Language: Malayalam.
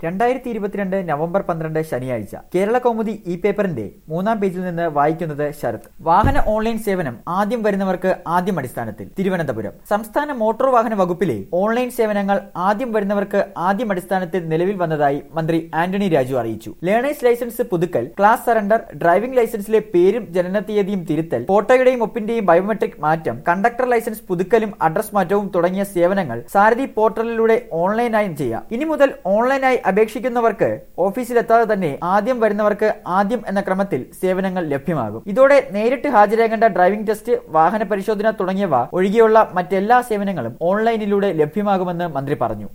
രണ്ടായിരത്തി ഇരുപത്തിരണ്ട് നവംബർ പന്ത്രണ്ട് ശനിയാഴ്ച കേരള കൗമുദി ഇ പേപ്പറിന്റെ മൂന്നാം പേജിൽ നിന്ന് വായിക്കുന്നത് ശരത് വാഹന ഓൺലൈൻ സേവനം ആദ്യം വരുന്നവർക്ക് ആദ്യം അടിസ്ഥാനത്തിൽ തിരുവനന്തപുരം സംസ്ഥാന മോട്ടോർ വാഹന വകുപ്പിലെ ഓൺലൈൻ സേവനങ്ങൾ ആദ്യം വരുന്നവർക്ക് ആദ്യം അടിസ്ഥാനത്തിൽ നിലവിൽ വന്നതായി മന്ത്രി ആന്റണി രാജു അറിയിച്ചു ലേണേഴ്സ് ലൈസൻസ് പുതുക്കൽ ക്ലാസ് സറണ്ടർ ഡ്രൈവിംഗ് ലൈസൻസിലെ പേരും ജനനത്തീയതിയും തിരുത്തൽ ഫോട്ടോയുടെയും ഒപ്പിന്റെയും ബയോമെട്രിക് മാറ്റം കണ്ടക്ടർ ലൈസൻസ് പുതുക്കലും അഡ്രസ് മാറ്റവും തുടങ്ങിയ സേവനങ്ങൾ സാരഥി പോർട്ടലിലൂടെ ഓൺലൈനായും ചെയ്യാം ഇനി മുതൽ ഓൺലൈനായി അപേക്ഷിക്കുന്നവർക്ക് ഓഫീസിലെത്താതെ തന്നെ ആദ്യം വരുന്നവർക്ക് ആദ്യം എന്ന ക്രമത്തിൽ സേവനങ്ങൾ ലഭ്യമാകും ഇതോടെ നേരിട്ട് ഹാജരാകേണ്ട ഡ്രൈവിംഗ് ടെസ്റ്റ് വാഹന പരിശോധന തുടങ്ങിയവ ഒഴികെയുള്ള മറ്റെല്ലാ സേവനങ്ങളും ഓൺലൈനിലൂടെ ലഭ്യമാകുമെന്ന് മന്ത്രി പറഞ്ഞു